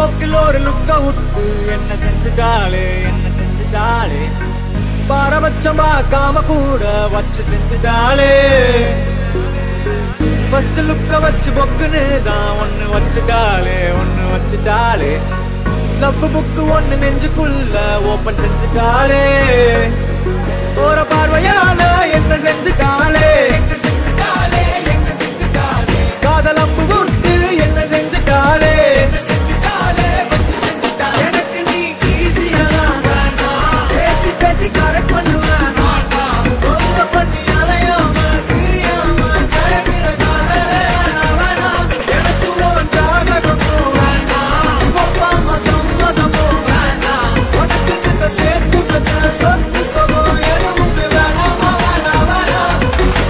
போக்கில் ஒரு லுக்க விட்டு என்ன செஞ்சுட்டாளே என்ன செஞ்சுட்டாளே பாரபட்சம் பார்க்காம கூட வச்சு செஞ்சுட்டாளே ஃபர்ஸ்ட் லுக்க வச்சு பொக்குன்னு தான் ஒன்னு வச்சுட்டாளே ஒன்னு வச்சுட்டாளே லவ் புக்கு ஒன்னு நெஞ்சுக்குள்ள ஓபன் செஞ்சுட்டாளே போற பார்வையால என்ன செஞ்சுட்டாளே காதல் அம்பு விட்டு என்ன செஞ்சுட்டாளே எனக்கு நீ easy-ஆ தான் வேண்டாம். பேசி பேசி correct பண்ணுவேன். ரொம்ப பண்ணி அலையாம, பிரியாம, கிளம்பிற காதலே வேணாம், வேணாம். எனக்கு உன் ஜாதகமும் வேண்டாம். ஒப்பாம சம்மதமும் வேண்டாம். உனக்கு இந்த சேர்த்து வச்ச சொத்து சுகம் எதுவுமே வேணாமா, வேணாம், வேணாம்.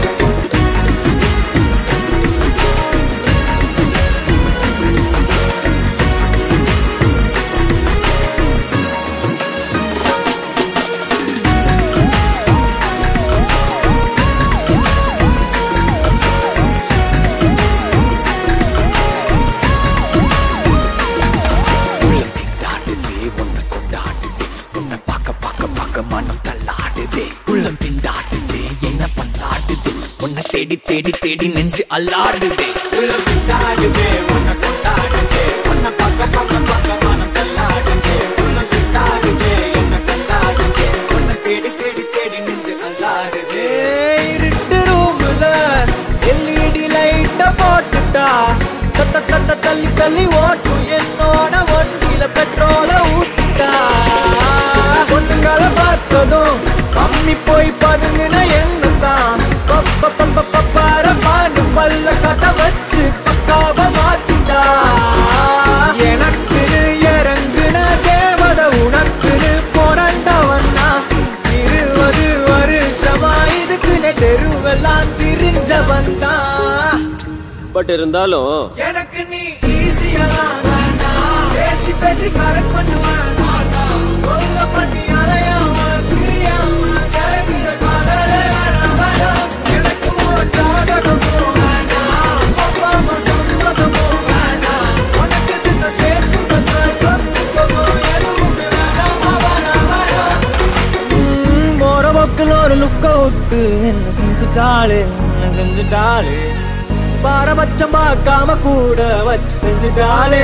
திண்டாடுதே உன்னை கொண்டாடுதே உன்னை பார்க்க பார்க்க பார்க்க மனம் தள்ளாடுதே உள்ளம் திண்டாடுதே என்ன பண்ணாடுதே உன்னை தேடி தேடி தேடி நெஞ்சு அல்லாடுதே உள்ளம் திண்டாடுதே, உன்னை கொண்டாடுதே. உன்னை பார்க்க பார்க்க பார்க்க மனம் தள்ளாடுதே. உள்ளம் திண்டாடுதே, என்னை கொண்டாடுதே. உன்னை தேடி தேடி தேடி நெஞ்சு அல்லாடுதே. இருட்டு roomல LED light அ போட்டுட்டா. தத்த தத்த தள்ளி தள்ளி ஓட்டும் என்னோட வண்டியில பெட்ரோல ஊத்திட்டா பொண்ணுங்களை பார்த்ததும் அம்மி போய் பதுங்கின எண்ணத்தான் பப்ப பப்ப பப்பார பாண்டு பல்ல கட்ட வச்சு பக்காவ மாத்திட்டா எனக்குன்னு இறங்குன தேவத உனக்குன்னு பிறந்தவன் நான் இருபது வருஷமா இதுக்குன்னு தெருவெல்லாம் திரிஞ்சவன் தான் பட் இருந்தாலும் எனக்கு நீ ஈஸியா பேசி பேசி கரெக்ட் பண்ணுவேன் கொல்ல பண்ணி அலையாம பிரியாம கிளம்பிற காதலே வேணாம் வேணாம் எனக்கு ஒரு ஜாதகமும் வேண்டாம் ஒப்பாம சம்மதமும் வேண்டாம் உனக்கு இந்த சேர்த்து வச்ச சொத்து சுகம் எதுவுமே வேணாமா வேணாம் வேணாம் ம், போற போக்கில் ஒரு லுக்க விட்டு என்ன செஞ்சுட்டாளே என்ன செஞ்சுட்டாளே பாரபட்சம் பார்க்காம கூட வச்சு செஞ்சுட்டாளே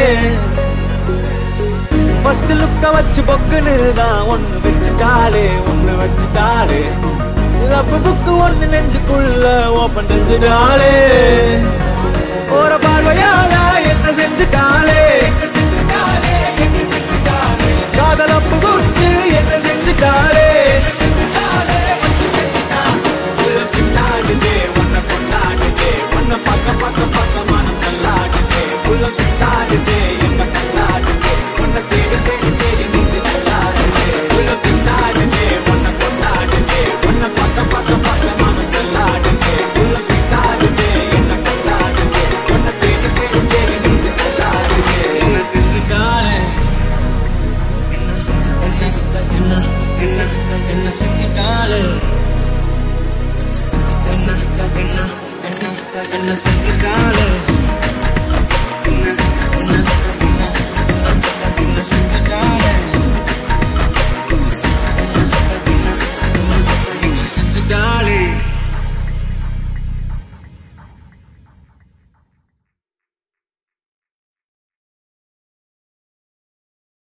ஃபர்ஸ்ட் லுக்க வச்சு பொக்குன்னு தான் ஒண்ணு வச்சுட்டாளே ஒண்ணு வச்சுட்டாளே லவ் புக்கு ஒண்ணு நெஞ்சுக்குள்ள ஓபன் செஞ்சுட்டாளே போற பார்வையால என்ன செஞ்சுட்டாளே காதல் அப்பு குச்சு என்ன செஞ்சுட்டாளே உள்ளம் திண்டாடுதே, உன்னை கொண்டாடுதே. உன்னை பார்க்க பார்க்க பார்க்க மனம் தள்ளாடுதே. உள்ளம் திண்டாடுதே, என்னை கொண்டாடுதே. உன்னை தேடி தேடி தேடி நெஞ்சு தள்ளாடுதே. உள்ளம் திண்டாடுதே, உன்னை கொண்டாடுதே. உன்னை பார்க்க பார்க்க பார்க்க மனம் தள்ளாடுதே. உள்ளம் திண்டாடுதே, என்னை கொண்டாடுதே. உன்னை தேடி தேடி தேடி நெஞ்சு தள்ளாடுதே. என்ன செஞ்சுட்டாளே? என்ன செஞ்சுட்டா, என்ன செஞ்சுட்டா, என்ன செஞ்சுட்டாளே? என்ன செஞ்சுட்டா, என்ன செஞ்சுட்டா, என்ன செஞ்சுட்டா,